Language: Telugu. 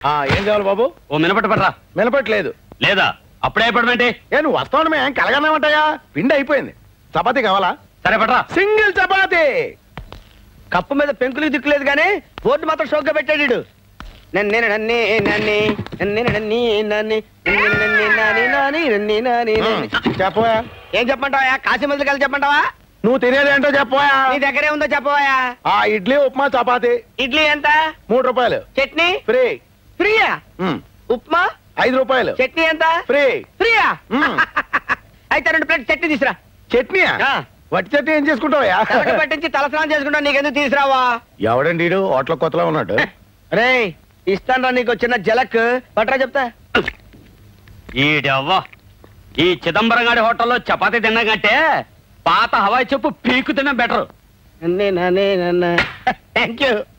ఆ, ఏం కావాలి బాబు ఓ మినపట్టు పడరా మినపట్లేదు లేదా అప్పుడే పడమంటే ఏ నువ్వు వస్తావు ఏం కలగన్నామంటాయా పిండి అయిపోయింది చపాతీ కావాలా సరే పడరా సింగిల్ చపాతీ కప్పు మీద పెంకులు దిక్కులేదు కానీ బోర్డు మాత్రం షోక్గా పెట్టాడు ఈడు. నన్నే నన్నే నన్నే నన్నే నన్నే నన్నే నన్నే నన్నే నాని నాని నన్నే నాని నన్నే. చెప్పవా ఏం చెప్పమంటావా కాశీ మందులు కలిసి చెప్పమంటావా నువ్వు తినేది ఏంటో చెప్పవా నీ దగ్గరే ఉందో చెప్పవా ఆ ఇడ్లీ ఉప్మా చపాతీ ఇడ్లీ ఎంత మూడు రూపాయలు చట్నీ ఫ్రీ ఫ్రీయా ఉమ్. ఉప్మా ఐదు రూపాయలు చట్నీ ఎంత ఫ్రీ ఫ్రీయా ఉమ్. అయితే రెండు ప్లేట్ చట్నీ తీసురా చట్నీ ఆ. వట్టి చట్నీ ఏం చేసుకుంటావా తలకి పట్టించి తలస్నానం చేసుకుంటా నీకెందుకు తీసురావా ఎవడండి ఈడు హోటల్ కొత్తలో ఉన్నాడు రే ఇస్తాను నీకు చిన్న జలక్ పట్రా చెప్తా ఈడవ్వ ఈ చిదంబరం గారి హోటల్లో చపాతీ తిన్నా కంటే పాత హవాయి చెప్పు పీకు తిన్నా బెటర్ నన్నే నన్నే నన్న థ్యాంక్ యూ